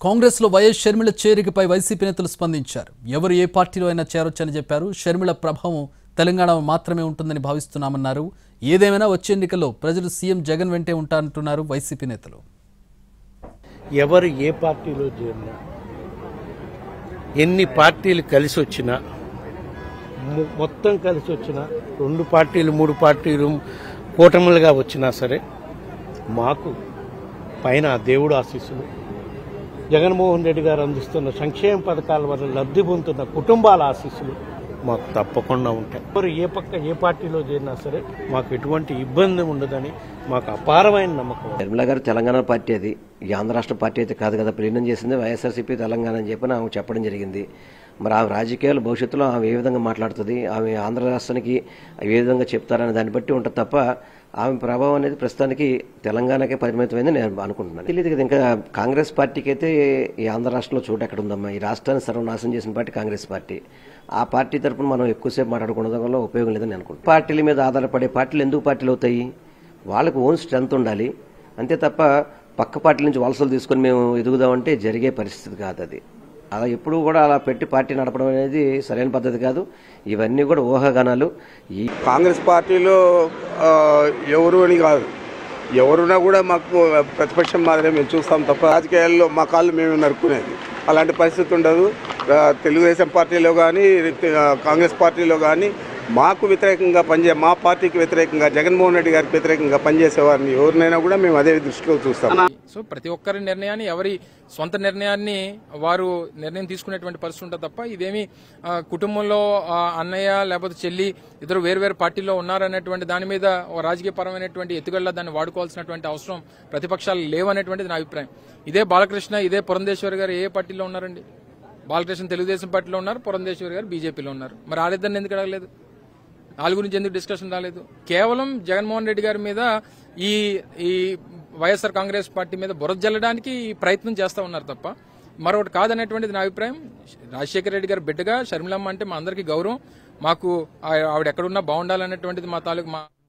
కాంగ్రెస్ లో YS Sharmila చేరికపై YCP నేతలు స్పందించారు ఎవరు ఏ పార్టీలో అయినా చేరొచ్చని చెప్పారు షర్మిల ప్రభావం తెలంగాణ మాత్రమే ఉంటుందని భావిస్తున్నామన్నారు ఏదేమైనా వచ్చే ఎన్నికల్లో ప్రజలు సీఎం జగన్ వెంటే ఉంటారంటున్నారు వైసీపీ నేతలు ఎవరు ఏ పార్టీలో చేరినా ఎన్ని పార్టీలు కలిసి వచ్చినా మొ- మొత్తం కలిసి వచ్చినా రెండు పార్టీలు మూడు పార్టీలు కూటములుగా వచ్చినా సరే మాకు పైన ఆ దేవుడు ఆశీస్సులు జగన్మోహన్ రెడ్డి గారు అందిస్తున్న సంక్షేమ పథకాల వల్ల లబ్ధి పొందుతున్న కుటుంబాల ఆశీస్సులు మాకు తప్పకుండా ఉంటాయి ఎవరు ఏ పక్క ఏ పార్టీలో చేరినా సరే మాకు ఎటువంటి ఇబ్బంది ఉండదని మాకు అపారమైన నమ్మకం ఉంది. నిర్మలా గారు తెలంగాణ పార్టీ అది ఈ ఆంధ్ర రాష్ట్ర పార్టీ అయితే కాదు కదా విలీనం చేసింది వైఎస్ఆర్సీపీ తెలంగాణ అని చెప్పి ఆమె చెప్పడం జరిగింది మరి ఆమె రాజకీయాలు భవిష్యత్తులో ఆమె ఏ విధంగా మాట్లాడుతుంది ఆమె ఆంధ్ర రాష్ట్రానికి ఏ విధంగా చెప్తారనే దాన్ని బట్టి ఉంటుంది తప్ప ఆమె ప్రభావం అనేది ప్రస్తుతానికి తెలంగాణకే పరిమితమైంది నేను అనుకుంటున్నాను తెలియదు కదా ఇంకా కాంగ్రెస్ పార్టీకి అయితే ఈ ఆంధ్ర రాష్ట్రంలో చోటు ఎక్కడ ఉందమ్మా ఈ రాష్ట్రాన్ని సర్వనాశనం చేసిన పార్టీ కాంగ్రెస్ పార్టీ ఆ పార్టీ తరపున మనం ఎక్కువసేపు మాట్లాడుకోవడం వల్ల ఉపయోగం లేదని అనుకుంటున్నాను పార్టీల మీద ఆధారపడే పార్టీలు ఎందుకు పార్టీలు అవుతాయి వాళ్ళకు ఓన్ స్ట్రెంత్ ఉండాలి అంతే తప్ప పక్క పార్టీ నుంచి వలసలు తీసుకొని మేము ఎదుగుదామంటే జరిగే పరిస్థితి కాదు అది అలా ఎప్పుడు కూడా అలా పెట్టి పార్టీ నడపడం అనేది సరైన పద్ధతి కాదు ఇవన్నీ కూడా ఊహాగానాలు ఈ కాంగ్రెస్ పార్టీలో ఆ, ఎవరు అని కాదు ఎవరున్నా కూడా మాకు ప్రతిపక్షం మాదిరే మేము చూస్తాం తప్ప రాజకీయాల్లో మా కాళ్ళు మేము నరుక్కునేది అలాంటి పరిస్థితి ఉండదు ఆ, తెలుగుదేశం పార్టీలో కానీ కాంగ్రెస్ పార్టీలో కానీ మాకు వ్యతిరేకంగా పనిచే మా పార్టీకి వ్యతిరేకంగా జగన్మోహన్ రెడ్డి గారికి వ్యతిరేకంగా పనిచేసే వారిని ఎవరినైనా కూడా మేము అదే దృష్టిలో చూస్తాం సో ప్రతి ఒక్కరి నిర్ణయాన్ని ఎవరి సొంత నిర్ణయాన్ని వారు నిర్ణయం తీసుకునేటువంటి పరిస్థితి ఉంటుంది తప్ప ఇదేమి ఆ, కుటుంబంలో ఆ, అన్నయ్య లేకపోతే చెల్లి ఇద్దరు వేరు పార్టీల్లో ఉన్నారనేటువంటి దాని మీద ఒక రాజకీయపరమైనటువంటి ఎత్తుగడలా దాన్ని వాడుకోవాల్సినటువంటి అవసరం ప్రతిపక్షాలు లేవనేటువంటిది నా అభిప్రాయం ఇదే బాలకృష్ణ ఇదే పురంధేశ్వరి గారు ఏ పార్టీలో ఉన్నారండి బాలకృష్ణ తెలుగుదేశం పార్టీలో ఉన్నారు పురంధేశ్వరి గారు బీజేపీలో ఉన్నారు మరి ఆడిద్దరిని ఎందుకు అడగలేదు వాళ్ళ గురించి ఎందుకు డిస్కషన్ రాలేదు కేవలం జగన్మోహన్ రెడ్డి గారి మీద ఈ ఈ వైఎస్ఆర్ కాంగ్రెస్ పార్టీ మీద బురద జల్లడానికి ఈ ప్రయత్నం చేస్తా ఉన్నారు తప్ప మరొకటి కాదనేటువంటిది నా అభిప్రాయం రాజశేఖర రెడ్డి గారి బిడ్డగా షర్మిలమ్మ అంటే మా అందరికీ గౌరవం మాకు ఆ- ఆవిడ ఎక్కడున్నా బాగుండాలనేటువంటిది మా తాలూకు మా